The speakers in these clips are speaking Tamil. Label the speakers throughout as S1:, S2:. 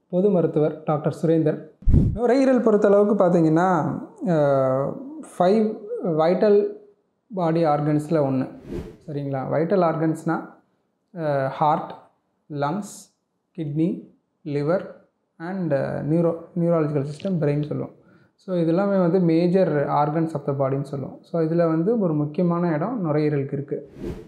S1: பொது மருத்துவர் டாக்டர் சுரேந்தர் நுரையீரல் பொறுத்தளவுக்கு பார்த்தீங்கன்னா ஃபைவ் வைட்டல் பாடி ஆர்கன்ஸில் ஒன்று சரிங்களா வைட்டல் ஆர்கன்ஸ்னால் heart lungs kidney liver and neuro neurological system brain சொல்லுவோம் ஸோ இதெல்லாமே வந்து மேஜர் ஆர்கன்ஸ் ஆஃப் த பாடின்னு சொல்லுவோம் ஸோ இதில் வந்து ஒரு முக்கியமான இடம் நுரையீரலுக்கு இருக்குது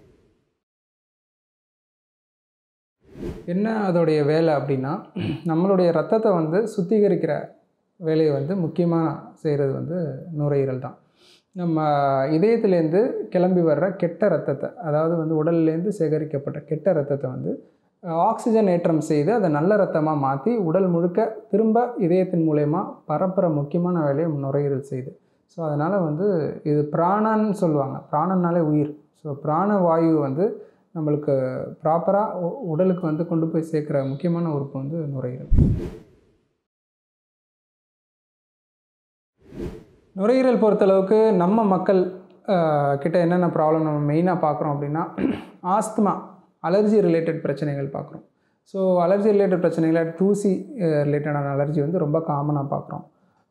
S1: என்ன அதோடைய வேலை அப்படின்னா நம்மளுடைய ரத்தத்தை வந்து சுத்திகரிக்கிற வேலையை வந்து முக்கியமாக செய்கிறது வந்து நுரையீரல் தான் நம்ம இதயத்துலேருந்து கிளம்பி வர்ற கெட்ட ரத்தத்தை அதாவது வந்து உடல்லேருந்து சேகரிக்கப்பட்ட கெட்ட ரத்தத்தை வந்து ஆக்சிஜன் ஏற்றம் செய்து அதை நல்ல ரத்தமாக மாற்றி உடல் முழுக்க திரும்ப இதயத்தின் மூலயமா பரப்புகிற முக்கியமான வேலையை நுரையீரல் செய்யுது ஸோ அதனால் வந்து இது பிராணன்னு சொல்லுவாங்க பிராணன்னாலே உயிர் ஸோ பிராண வாயு வந்து நம்மளுக்கு ப்ராப்பராக உடலுக்கு வந்து கொண்டு போய் சேர்க்குற முக்கியமான உறுப்பு வந்து நுரையீரல் நுரையீரல் பொறுத்தளவுக்கு நம்ம மக்கள் கிட்ட என்னென்ன ப்ராப்ளம் நம்ம மெயினாக பார்க்குறோம் அப்படின்னா ஆஸ்துமா அலர்ஜி ரிலேட்டட் பிரச்சனைகள் பார்க்குறோம் ஸோ அலர்ஜி ரிலேட்டட் பிரச்சனைகள் தூசி ரிலேட்டடான அலர்ஜி வந்து ரொம்ப காமனாக பார்க்குறோம்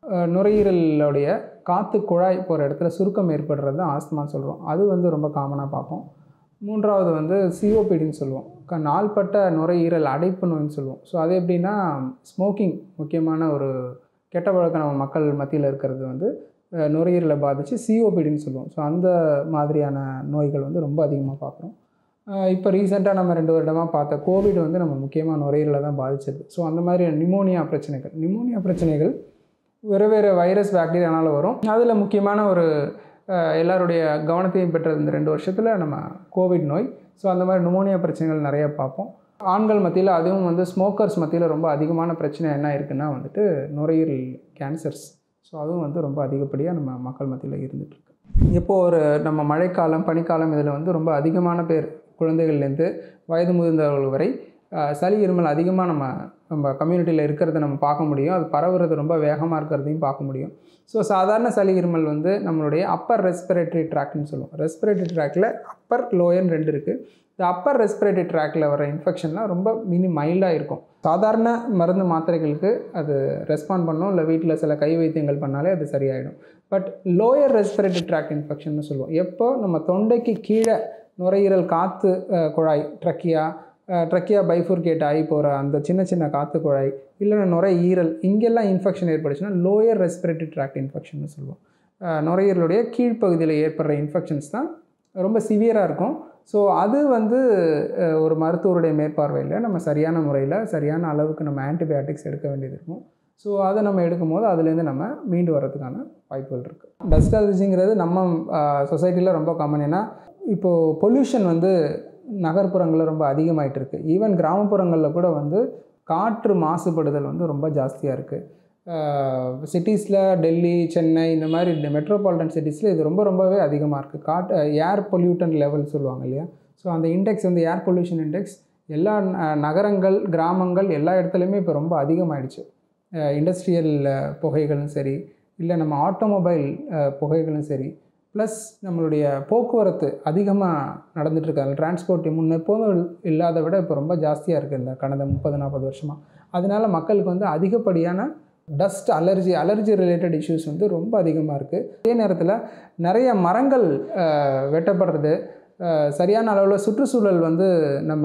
S1: நுரையீரலுடைய காற்று குழாய் போகிற இடத்துல சுருக்கம் ஏற்படுறது தான் ஆஸ்துமான்னு சொல்கிறோம் அது வந்து ரொம்ப காமனாக பார்ப்போம் மூன்றாவது வந்து சிஓபிடின்னு சொல்லுவோம் க நாள்பட்ட நுரையீரல் அடைப்பு நோய்னு சொல்லுவோம் ஸோ அது எப்படின்னா ஸ்மோக்கிங் முக்கியமான ஒரு கெட்ட பழக்கம் நம்ம மக்கள் மத்தியில் இருக்கிறது வந்து நுரையீரலை பாதித்து சிஓபிடின்னு சொல்லுவோம் ஸோ அந்த மாதிரியான நோய்கள் வந்து ரொம்ப அதிகமாக பார்க்குறோம் இப்போ ரீசெண்டாக நம்ம ரெண்டு வருடமாக பார்த்த கோவிட் வந்து நம்ம முக்கியமாக நுரையீரலை தான் பாதிச்சது ஸோ அந்த மாதிரி நிமோனியா பிரச்சனைகள் நிமோனியா பிரச்சனைகள் வேறு வேறு வைரஸ் பாக்டீரியானால வரும் அதில் முக்கியமான ஒரு எல்லாருடைய கவனத்தையும் பெற்றது இந்த ரெண்டு வருஷத்தில் நம்ம கோவிட் நோய் ஸோ அந்த மாதிரி நிமோனியா பிரச்சனைகள் நிறைய பார்ப்போம் ஆண்கள் மத்தியில் அதுவும் வந்து ஸ்மோக்கர்ஸ் மத்தியில் ரொம்ப அதிகமான பிரச்சனை என்ன இருக்குன்னா வந்துட்டு நுரையீரல் கேன்சர்ஸ் ஸோ அதுவும் வந்து ரொம்ப அதிகப்படியாக நம்ம மக்கள் மத்தியில் இருந்துகிட்ருக்கு இப்போது ஒரு நம்ம மழைக்காலம் பனிக்காலம் இதில் வந்து ரொம்ப அதிகமான பேர் குழந்தைகள்லேருந்து வயது முதிர்ந்தவர்கள் வரை சளி இருமல் அதிகமாக நம்ம நம்ம கம்யூனிட்டியில் இருக்கிறத நம்ம பார்க்க முடியும் அது பரவுறது ரொம்ப வேகமாக இருக்கிறதையும் பார்க்க முடியும் ஸோ சாதாரண சளி இருமல் வந்து நம்மளுடைய அப்பர் ரெஸ்பிரேட்டரி ட்ராக்னு சொல்லுவோம் ரெஸ்பிரேட்டரி ட்ராக்கில் அப்பர் லோயர்னு ரெண்டு இருக்குது இந்த அப்பர் ரெஸ்பிரேட்டரி ட்ராக்கில் வர இன்ஃபெக்ஷன்லாம் ரொம்ப மினி மைல்டாக இருக்கும் சாதாரண மருந்து மாத்திரைகளுக்கு அது ரெஸ்பாண்ட் பண்ணும் இல்லை வீட்டில் சில கை வைத்தியங்கள் பண்ணாலே அது சரியாயிடும் but lower respiratory tract infection சொல்லுவோம் எப்போ நம்ம தொண்டைக்கு கீழே நுரையீரல் காற்று குழாய் ட்ரக்கியா ட்ரக்கியா பைஃபுர்கேட் ஆகி போகிற அந்த சின்ன சின்ன காற்று குழாய் இல்லைன்னா நுரையீரல் இங்கெல்லாம் இன்ஃபெக்ஷன் ஏற்படுச்சுன்னா லோயர் ரெஸ்பிரேட்டரி ட்ராக்ட் இன்ஃபெக்ஷன் சொல்லுவோம் நுரையீரலுடைய கீழ்ப்பகுதியில் ஏற்படுற இன்ஃபெக்ஷன்ஸ் தான் ரொம்ப சிவியராக இருக்கும் ஸோ அது வந்து ஒரு மருத்துவருடைய மேற்பார்வையில் நம்ம சரியான முறையில் சரியான அளவுக்கு நம்ம ஆன்டிபயோட்டிக்ஸ் எடுக்க வேண்டியது இருக்கும் ஸோ அதை நம்ம எடுக்கும் போது அதுலேருந்து நம்ம மீண்டு வர்றதுக்கான வாய்ப்புகள் இருக்குது டஸ்ட் அலர்ஜிங்கிறது நம்ம சொசைட்டியில் ரொம்ப காமன் ஏன்னா இப்போது பொல்யூஷன் வந்து நகர்ப்புறங்களில் ரொம்ப அதிகமாகிட்டு இருக்குது ஈவன் கிராமப்புறங்களில் கூட வந்து காற்று மாசுபடுதல் வந்து ரொம்ப ஜாஸ்தியாக இருக்குது சிட்டிஸில் டெல்லி சென்னை இந்த மாதிரி இந்த மெட்ரோபாலிட்டன் சிட்டிஸில் இது ரொம்ப ரொம்பவே அதிகமாக இருக்குது காட் ஏர் பொல்யூட்டன் லெவல் சொல்லுவாங்க இல்லையா ஸோ அந்த இண்டெக்ஸ் வந்து ஏர் பொல்யூஷன் இண்டெக்ஸ் எல்லா நகரங்கள் கிராமங்கள் எல்லா இடத்துலையுமே இப்போ ரொம்ப அதிகமாகிடுச்சு இண்டஸ்ட்ரியல் புகைகளும் சரி இல்லை நம்ம ஆட்டோமொபைல் புகைகளும் சரி ப்ளஸ் நம்மளுடைய போக்குவரத்து அதிகமாக நடந்துகிட்ருக்கு அதில் டிரான்ஸ்போர்ட் முன்ன எப்போதும் இல்லாத விட இப்போ ரொம்ப ஜாஸ்தியாக இருக்குது இந்த கடந்த முப்பது நாற்பது வருஷமாக அதனால் மக்களுக்கு வந்து அதிகப்படியான dust allergy allergy related issues வந்து ரொம்ப அதிகமாக இருக்குது அதே நேரத்தில் நிறைய மரங்கள் வெட்டப்படுறது சரியான அளவில் சுற்றுச்சூழல் வந்து நம்ம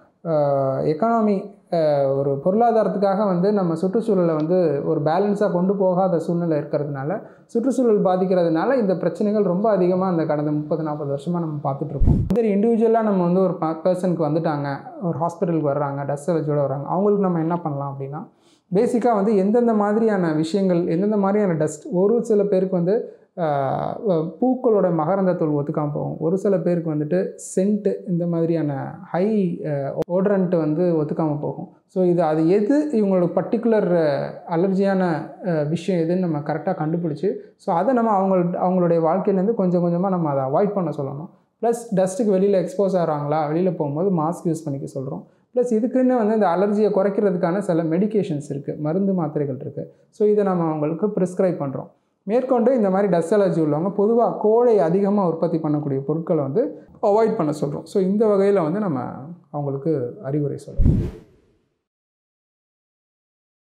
S1: எக்கனாமி ஒரு பொருளாதாரத்துக்காக வந்து நம்ம சுற்றுச்சூழலை வந்து ஒரு பேலன்ஸாக கொண்டு போகாத சூழ்நிலை இருக்கிறதுனால சுற்றுச்சூழல் பாதிக்கிறதுனால இந்த பிரச்சனைகள் ரொம்ப அதிகமாக அந்த கடந்த முப்பது நாற்பது வருஷமாக நம்ம பார்த்துட்ருக்கோம் சரி இண்டிவிஜுவலாக நம்ம வந்து ஒரு பர்சனுக்கு வந்துட்டாங்க ஒரு ஹாஸ்பிட்டலுக்கு வர்றாங்க டஸ்ட் அலர்ஜியோட வர்றாங்க அவங்களுக்கு நம்ம என்ன பண்ணலாம் அப்படின்னா பேசிக்காக வந்து எந்தெந்த மாதிரியான விஷயங்கள் எந்தெந்த மாதிரியான டஸ்ட் ஒரு சில பேருக்கு வந்து பூக்களோட மகரந்தத்தூள் ஒத்துக்காமல் போகும் ஒரு சில பேருக்கு வந்துட்டு சென்ட்டு இந்த மாதிரியான ஹை ஓட்ரண்ட்டு வந்து ஒத்துக்காமல் போகும் ஸோ இது அது எது இவங்களோட பர்டிகுலர் அலர்ஜியான விஷயம் எதுன்னு நம்ம கரெக்டாக கண்டுபிடிச்சி ஸோ அதை நம்ம அவங்க அவங்களுடைய வாழ்க்கையிலேருந்து கொஞ்சம் கொஞ்சமாக நம்ம அதை அவாய்ட் பண்ண சொல்லணும் ப்ளஸ் டஸ்ட்டுக்கு வெளியில் எக்ஸ்போஸ் ஆகிறாங்களா வெளியில் போகும்போது மாஸ்க் யூஸ் பண்ணிக்க சொல்கிறோம் ப்ளஸ் இதுக்குன்னு வந்து இந்த அலர்ஜியை குறைக்கிறதுக்கான சில மெடிகேஷன்ஸ் இருக்குது மருந்து மாத்திரைகள் இருக்குது ஸோ இதை நம்ம அவங்களுக்கு ப்ரிஸ்கிரைப் பண்ணுறோம் மேற்கொண்டு இந்த மாதிரி டஸ்ட் அலர்ஜி உள்ளவங்க பொதுவாக கோழை அதிகமாக உற்பத்தி பண்ணக்கூடிய பொருட்களை வந்து அவாய்ட் பண்ண சொல்கிறோம் ஸோ இந்த வகையில் வந்து நம்ம அவங்களுக்கு அறிவுரை சொல்கிறோம்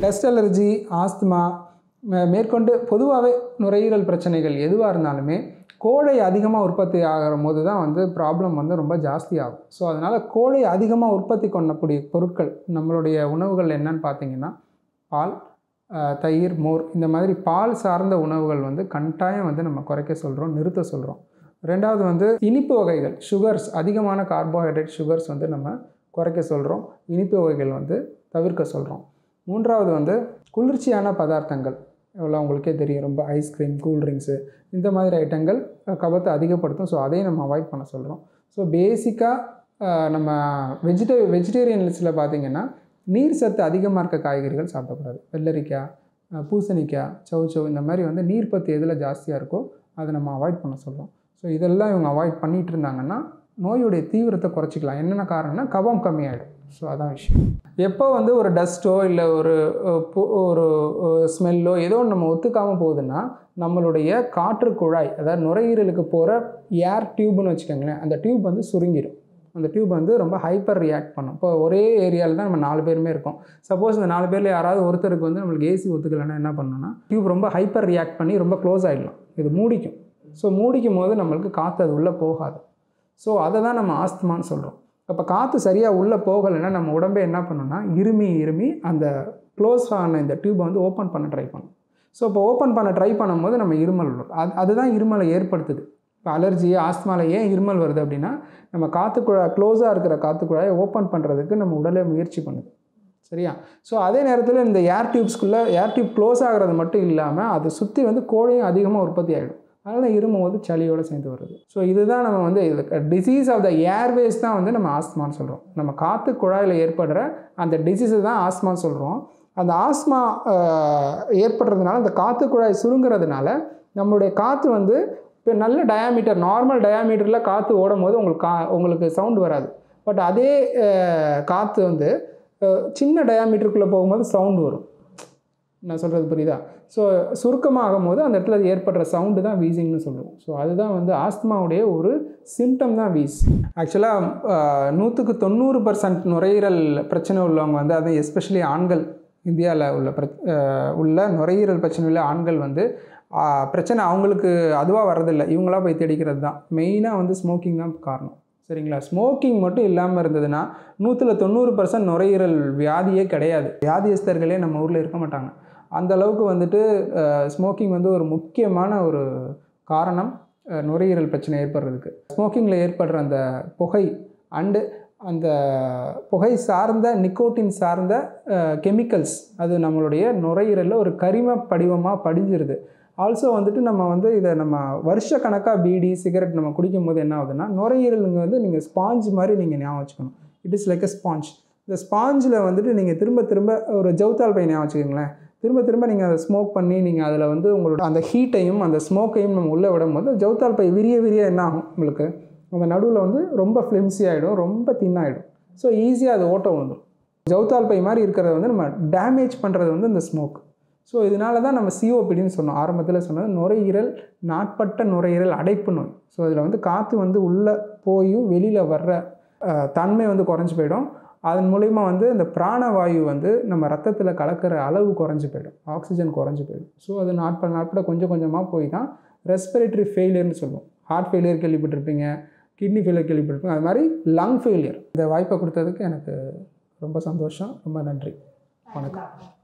S1: டஸ்ட் அலர்ஜி ஆஸ்துமா மே- மேற்கொண்டு பொதுவாகவே நுரையீரல் பிரச்சனைகள் எதுவாக இருந்தாலுமே கோழை அதிகமாக உற்பத்தி ஆகிற போது தான் வந்து ப்ராப்ளம் வந்து ரொம்ப ஜாஸ்தி ஆகும் ஸோ அதனால் கோழை அதிகமாக உற்பத்தி பண்ணக்கூடிய பொருட்கள் நம்மளுடைய உணவுகள் என்னன்னு பார்த்தீங்கன்னா பால் அஹ், தயிர் மோர் இந்த மாதிரி பால் சார்ந்த உணவுகள் வந்து கட்டாயம் வந்து நம்ம குறைக்க சொல்கிறோம் நிறுத்த சொல்கிறோம் ரெண்டாவது வந்து இனிப்பு வகைகள் சுகர்ஸ் அதிகமான கார்போஹைட்ரேட் சுகர்ஸ் வந்து நம்ம குறைக்க சொல்கிறோம் இனிப்பு வகைகள் வந்து தவிர்க்க சொல்கிறோம் மூன்றாவது வந்து குளிர்ச்சியான பதார்த்தங்கள் எவ்வளோ உங்களுக்கே தெரியும் ரொம்ப ஐஸ்கிரீம் கூல்ட்ரிங்க்ஸு இந்த மாதிரி ஐட்டங்கள் அஹ், கபத்தை அதிகப்படுத்தும் ஸோ அதையும் நம்ம அவாய்ட் பண்ண சொல்கிறோம் ஸோ பேசிக்காக நம்ம வெஜிடே வெஜிடேரியன்ஸில் பார்த்தீங்கன்னா நீர் சத்து அதிகமாக இருக்க காய்கறிகள் சாப்பிடக்கூடாது வெள்ளரிக்காய் அஹ், பூசணிக்காய் சௌச்சௌ இந்த மாதிரி வந்து நீர் பத்து எதில் ஜாஸ்தியாக இருக்கோ அதை நம்ம அவாய்ட் பண்ண சொல்கிறோம் ஸோ இதெல்லாம் இவங்க அவாய்ட் பண்ணிட்டு இருந்தாங்கன்னா நோயுடைய தீவிரத்தை குறைச்சிக்கலாம் என்னென்ன காரணம்னா கபம் கம்மியாயிடும் ஸோ அதான் விஷயம் எப்போ வந்து ஒரு டஸ்ட்டோ இல்லை ஒரு அஹ், பு- ஒரு ஸ்மெல்லோ ஏதோ ஒன்று நம்ம ஒத்துக்காமல் போகுதுன்னா நம்மளுடைய காற்று குழாய் அதாவது நுரையீரலுக்கு போகிற ஏர் டியூப்னு வச்சுக்கோங்களேன் அந்த டியூப் வந்து சுருங்கிடும் அந்த டியூப் வந்து ரொம்ப ஹைப்பர் ரியாக்ட் பண்ணும் இப்போ ஒரே ஏரியாவில் தான் நம்ம நாலு பேருமே இருக்கோம் சப்போஸ் இந்த நாலு பேரில் யாராவது ஒருத்தருக்கு வந்து நம்மளுக்கு ஏசி ஒத்துக்கலைன்னா என்ன பண்ணணும்னா டியூப் ரொம்ப ஹைப்பர் ரியாக்ட் பண்ணி ரொம்ப க்ளோஸ் ஆகிடலாம் இது மூடிக்கும் ஸோ மூடிக்கும் போது நம்மளுக்கு காற்று அது உள்ளே போகாது ஸோ அதை தான் நம்ம ஆஸ்துமான்னு சொல்கிறோம் அப்போ காற்று சரியாக உள்ளே போகலைன்னா நம்ம உடம்பே என்ன பண்ணுன்னா இருமி இருமி அந்த க்ளோஸ் ஆன இந்த டியூப்பை வந்து ஓப்பன் பண்ண ட்ரை பண்ணும் ஸோ இப்போ ஓப்பன் பண்ண ட்ரை பண்ணும்போது நம்ம இருமல் வரும் அது அதுதான் இருமலை ஏற்படுத்துது இப்போ அலர்ஜி ஆஸ்துமாவில் ஏன் இருமல் வருது அப்படின்னா நம்ம காற்றுக்குழாய் க்ளோஸாக இருக்கிற காற்றுக்குழாயை ஓப்பன் பண்ணுறதுக்கு நம்ம உடலே முயற்சி பண்ணுது சரியா ஸோ அதே நேரத்தில் இந்த ஏர் டியூப்ஸ்குள்ளே ஏர் டியூப் க்ளோஸ் ஆகிறது மட்டும் இல்லாமல் அதை சுற்றி வந்து கோழையும் அதிகமாக உற்பத்தி ஆகிடும் அதனால் இருமும் போது சளியோடு சேர்ந்து வருது ஸோ இதுதான் நம்ம வந்து டிசீஸ் ஆஃப் த ஏர்வேஸ் தான் வந்து நம்ம ஆஸ்மான்னு சொல்கிறோம் நம்ம காற்று குழாயில் ஏற்படுற அந்த டிசீஸை தான் ஆஸ்மான்னு சொல்கிறோம் அந்த ஆஸ்மா ஆஹ், ஏற்படுறதுனால அந்த காற்று குழாய் சுருங்குறதுனால நம்மளுடைய காற்று வந்து இப்போ நல்ல டயாமீட்டர் நார்மல் டயாமீட்டரில் காற்று ஓடும் போது உங்களுக்கு கா உங்களுக்கு சவுண்ட் வராது பட் அதே ஆஹ், காற்று வந்து ஆஹ், சின்ன டயாமீட்டருக்குள்ளே போகும்போது சவுண்ட் வரும் நான் சொல்கிறது புரியுதா ஸோ சுருக்கமாகும் போது அந்த இடத்துல ஏற்படுற சவுண்டு தான் வீசிங்னு சொல்லுவோம் ஸோ அதுதான் வந்து ஆஸ்துமாவுடைய ஒரு சிம்டம் தான் வீஸ் ஆக்சுவலாக நூற்றுக்கு தொண்ணூறு பர்சன்ட் நுரையீரல் பிரச்சனை உள்ளவங்க வந்து அது எஸ்பெஷலி ஆண்கள் இந்தியாவில் உள்ள பிர அஹ், உள்ள நுரையீரல் பிரச்சனை உள்ள ஆண்கள் வந்து ஆஹ், பிரச்சனை அவங்களுக்கு அதுவாக வர்றதில்லை இவங்களா போய் தேடிக்கிறது தான் மெயினாக வந்து ஸ்மோக்கிங் தான் காரணம் சரிங்களா ஸ்மோக்கிங் மட்டும் இல்லாமல் இருந்ததுன்னா நூற்றில் தொண்ணூறு பர்சன்ட் நுரையீரல் வியாதியே கிடையாது வியாதியஸ்தர்களே நம்ம ஊரில் இருக்க மாட்டாங்க அந்த அளவுக்கு வந்துட்டு ஸ்மோக்கிங் வந்து ஒரு முக்கியமான ஒரு காரணம் அஹ், நுரையீரல் பிரச்சனை ஏற்படுறதுக்கு ஸ்மோக்கிங்கில் ஏற்படுற அந்த புகை அண்டு அந்த புகை சார்ந்த நிக்கோட்டின் சார்ந்த கெமிக்கல்ஸ் அது நம்மளுடைய நுரையீரலில் ஒரு கரிம படிவமாக படிஞ்சிருது ஆல்சோ வந்துட்டு நம்ம வந்து இதை நம்ம வருஷ கணக்காக பீடி சிகரெட் நம்ம குடிக்கும் போது என்ன ஆகுதுன்னா நுரையீரலுங்க வந்து நீங்கள் ஸ்பாஞ்ச் மாதிரி நீங்கள் ஞாபகம் வச்சுக்கணும் it is like a sponge இந்த ஸ்பாஞ்சில் வந்துட்டு நீங்கள் திரும்ப திரும்ப ஒரு ஜவுத்தால் பை ஞாபகம் வச்சுக்கோங்களேன் திரும்ப திரும்ப நீங்கள் அதை ஸ்மோக் பண்ணி நீங்கள் அதில் வந்து உங்களோட அந்த ஹீட்டையும் அந்த ஸ்மோக்கையும் நம்ம உள்ளே விடும்போது ஜவுத்தால் பை விரிய விரிய என்ன ஆகும் உங்களுக்கு அந்த நடுவில் வந்து ரொம்ப ஃப்ளிம்ஸி ஆகிடும் ரொம்ப தின்னாகிடும் ஸோ ஈஸியாக அது ஓட்ட விழுந்துடும் ஜவுத்தால் பை மாதிரி இருக்கிறத வந்து நம்ம டேமேஜ் பண்ணுறது வந்து இந்த ஸ்மோக் ஸோ இதனால தான் நம்ம சிஓபிடின்னு சொன்னோம் ஆரம்பத்தில் சொன்னது நுரையீரல் நாட்பட்ட நுரையீரல் அடைப்பு நோய் ஸோ அதில் வந்து காற்று வந்து உள்ளே போயும் வெளியில் வர்ற அஹ், தன்மை வந்து குறைஞ்சி போயிடும் அதன் மூலிமா வந்து இந்த பிராணவாயு வந்து நம்ம ரத்தத்தில் கலக்கிற அளவு குறைஞ்சி போயிடும் ஆக்சிஜன் குறைஞ்சி போயிடும் ஸோ அது நாட்பட நாட்பட கொஞ்சம் கொஞ்சமாக போய் தான் ரெஸ்பிரேட்டரி ஃபெயிலியர்னு சொல்லுவோம் ஹார்ட் ஃபெயிலியர் கேள்விப்பட்டிருப்பீங்க கிட்னி ஃபெயிலியர் கேள்விப்பட்டிருப்பீங்க அது மாதிரி லங் ஃபெயிலியர் இந்த வாய்ப்பை கொடுத்ததுக்கு எனக்கு ரொம்ப சந்தோஷம் ரொம்ப நன்றி வணக்கம்